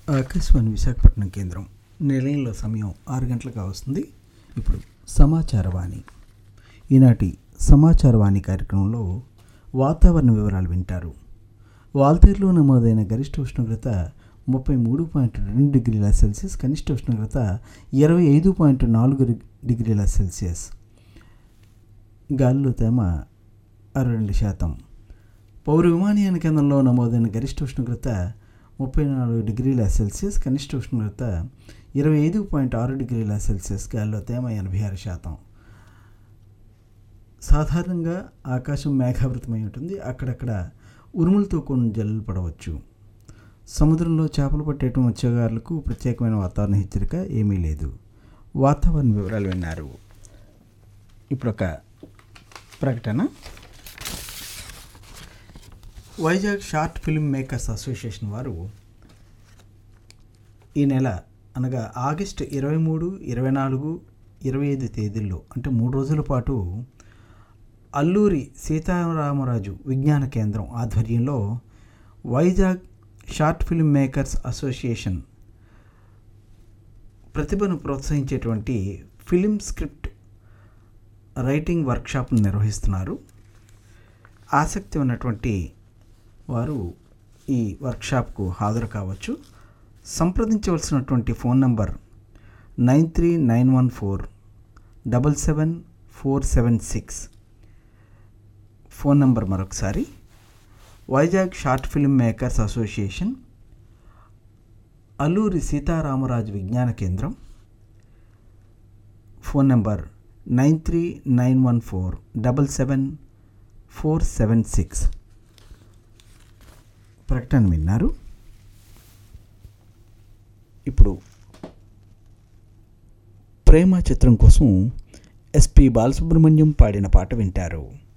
ఆకాశవాణి విశాఖపట్నం కేంద్రం నిలయంలో సమయం ఆరు గంటలకు వస్తుంది ఇప్పుడు సమాచారవాణి ఈనాటి సమాచారవాణి కార్యక్రమంలో వాతావరణ వివరాలు వింటారు వాల్తేరులో నమోదైన గరిష్ట ఉష్ణోగ్రత ముప్పై మూడు పాయింట్ రెండు డిగ్రీల సెల్సియస్ కనిష్ట ఉష్ణోగ్రత ఇరవై ఐదు పాయింట్ నాలుగు డిగ్రీల సెల్సియస్ గాలిలో తేమ అరవై రెండు శాతం పౌర విమానయాన కేంద్రంలో నమోదైన గరిష్ట ఉష్ణోగ్రత ముప్పై నాలుగు డిగ్రీల సెల్సియస్ కనిష్ట ఉష్ణోగ్రత ఇరవై ఐదు పాయింట్ ఆరు డిగ్రీల సెల్సియస్ గాలిలో తేమ ఎనభై ఆరు శాతం సాధారణంగా ఆకాశం మేఘావృతమై ఉంటుంది అక్కడక్కడ ఉరుములతో కొన్ని జల్లులు పడవచ్చు సముద్రంలో చేపలు పట్టేయటం మత్స్యకారులకు ప్రత్యేకమైన వాతావరణ హెచ్చరిక ఏమీ లేదు వాతావరణ వివరాలు విన్నారు ఇప్పుడు ఒక ప్రకటన Vizag short film makers association వారు ఈ నెల అనగా ఆగస్టు ఇరవై మూడు ఇరవై నాలుగు ఇరవై ఐదు తేదీల్లో అంటే మూడు రోజుల పాటు అల్లూరి సీతారామరాజు విజ్ఞాన కేంద్రం ఆధ్వర్యంలో Vizag short film makers association ప్రతిభను ప్రోత్సహించేటువంటి ఫిలిం స్క్రిప్ట్ రైటింగ్ వర్క్షాప్ను నిర్వహిస్తున్నారు ఆసక్తి ఉన్నటువంటి వారు ఈ వర్క్షాప్కు హాజరు కావచ్చు సంప్రదించవలసినటువంటి phone number nine three nine one four double seven four seven six phone number మరొకసారి Vizag short film makers association Alluri Sitaramaraju Vignana Kendram phone number nine three nine one four double seven four seven six ప్రకటన విన్నారు ఇప్పుడు ప్రేమ చిత్రం కోసం ఎస్పి బాలసుబ్రహ్మణ్యం పాడిన పాట వింటారు